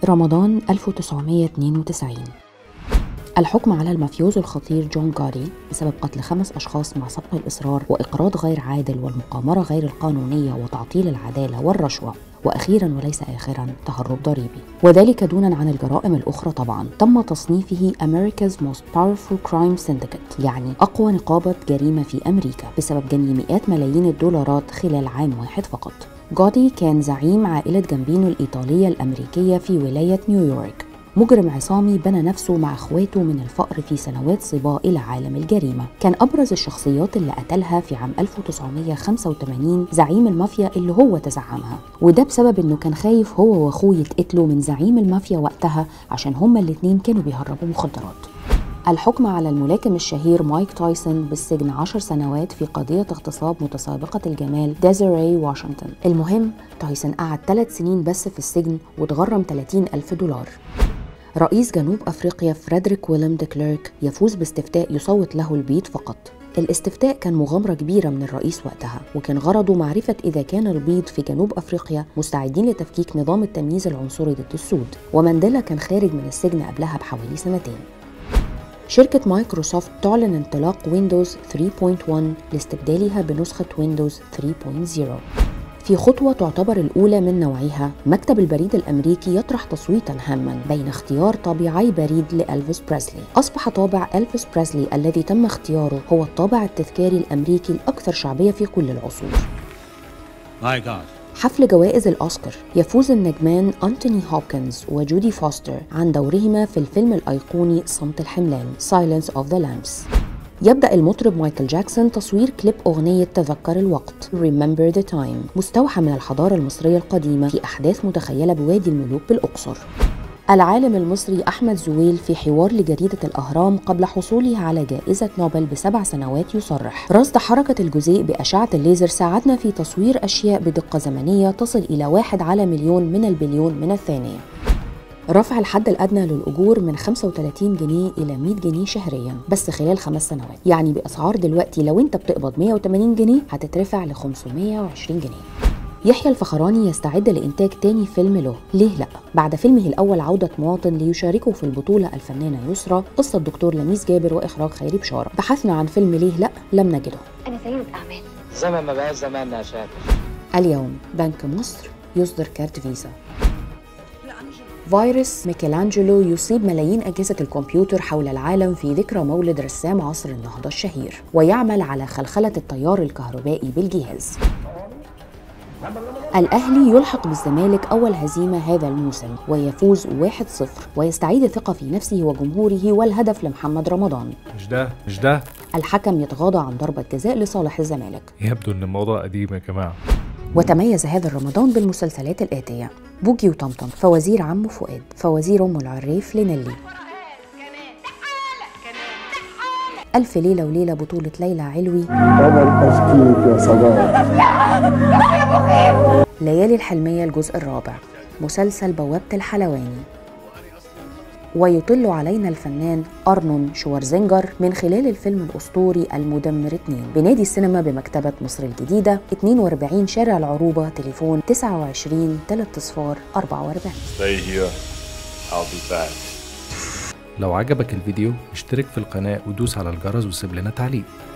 رمضان 1992 الحكم على المافيوزو الخطير جون جاري بسبب قتل خمس أشخاص مع سبق الإصرار وإقراض غير عادل والمقامرة غير القانونية وتعطيل العدالة والرشوة وأخيرا وليس آخرا تهرب ضريبي وذلك دونا عن الجرائم الأخرى طبعا تم تصنيفه America's Most Powerful Crime Syndicate يعني أقوى نقابة جريمة في أمريكا بسبب جني مئات ملايين الدولارات خلال عام واحد فقط جودي كان زعيم عائلة جامبينو الإيطالية الأمريكية في ولاية نيويورك مجرم عصامي بنى نفسه مع اخواته من الفقر في سنوات صبا الى عالم الجريمه كان ابرز الشخصيات اللي قتلها في عام 1985 زعيم المافيا اللي هو تزعمها وده بسبب انه كان خايف هو واخوه يتقتلوا من زعيم المافيا وقتها عشان هما الاتنين كانوا بيهربوا مخدرات الحكم على الملاكم الشهير مايك تايسون بالسجن عشر سنوات في قضية اغتصاب متسابقة الجمال ديزيري واشنطن المهم تايسون قعد ثلاث سنين بس في السجن واتغرم 30 ألف دولار رئيس جنوب أفريقيا فريدريك ويلم ديكليرك يفوز باستفتاء يصوت له البيض فقط الاستفتاء كان مغامرة كبيرة من الرئيس وقتها وكان غرضه معرفة إذا كان البيض في جنوب أفريقيا مستعدين لتفكيك نظام التمييز العنصري ضد السود ومانديلا كان خارج من السجن قبلها بحوالي سنتين شركة مايكروسوفت تعلن انطلاق ويندوز 3.1 لاستبدالها بنسخة ويندوز 3.0 في خطوة تعتبر الأولى من نوعها مكتب البريد الأمريكي يطرح تصويتا هاما بين اختيار طابعي بريد لألفيس بريسلي أصبح طابع ألفيس بريسلي الذي تم اختياره هو الطابع التذكاري الأمريكي الأكثر شعبية في كل العصور My God. حفل جوائز الأوسكار يفوز النجمان أنتوني هوبكنز وجودي فوستر عن دورهما في الفيلم الأيقوني صمت الحملان Silence of the Lambs يبدأ المطرب مايكل جاكسون تصوير كليب أغنية تذكر الوقت Remember the Time مستوحى من الحضارة المصرية القديمة في أحداث متخيلة بوادي الملوك بالأقصر العالم المصري أحمد زويل في حوار لجريدة الأهرام قبل حصوله على جائزة نوبل بسبع سنوات يصرح رصد حركة الجزيء بأشعة الليزر ساعدنا في تصوير أشياء بدقة زمنية تصل إلى واحد على مليون من البليون من الثانية رفع الحد الأدنى للأجور من 35 جنيه إلى 100 جنيه شهريا بس خلال خمس سنوات يعني بأسعار دلوقتي لو أنت بتقبض 180 جنيه هتترفع ل 520 جنيه يحيى الفخراني يستعد لإنتاج تاني فيلم له ليه لأ بعد فيلمه الأول عودة مواطن ليشاركه في البطولة الفنانة يسرى قصة الدكتور لميس جابر وإخراج خيري بشارة بحثنا عن فيلم ليه لأ لم نجده أنا سيدة أعمال زمن ما بقاش زماننا يا شاكر اليوم بنك مصر يصدر كارت فيزا فيروس ميكелانجلو يصيب ملايين أجهزة الكمبيوتر حول العالم في ذكرى مولد رسام عصر النهضة الشهير ويعمل على خلخلة التيار الكهربائي بالجهاز الأهلي يلحق بالزمالك أول هزيمة هذا الموسم ويفوز 1-0 ويستعيد الثقة في نفسه وجمهوره والهدف لمحمد رمضان مش ده مش ده الحكم يتغاضى عن ضربة جزاء لصالح الزمالك يبدو ان الموضوع قديم يا جماعه وتميز هذا الرمضان بالمسلسلات الآتية بوجي وطمطم فوازير عمو فؤاد فوازير أم العريف لنيلي ألف ليلة وليلة بطولة ليلى علوي أنا أشكيك يا صباح ليالي الحلمية الجزء الرابع مسلسل بوابة الحلواني ويطل علينا الفنان أرنون شوارزنجر من خلال الفيلم الأسطوري المدمر 2 بنادي السينما بمكتبة مصر الجديدة 42 شارع العروبة تليفون 29 3 صفار 44 Stay here. I'll be back. لو عجبك الفيديو اشترك في القناه ودوس على الجرس وسيب لنا تعليق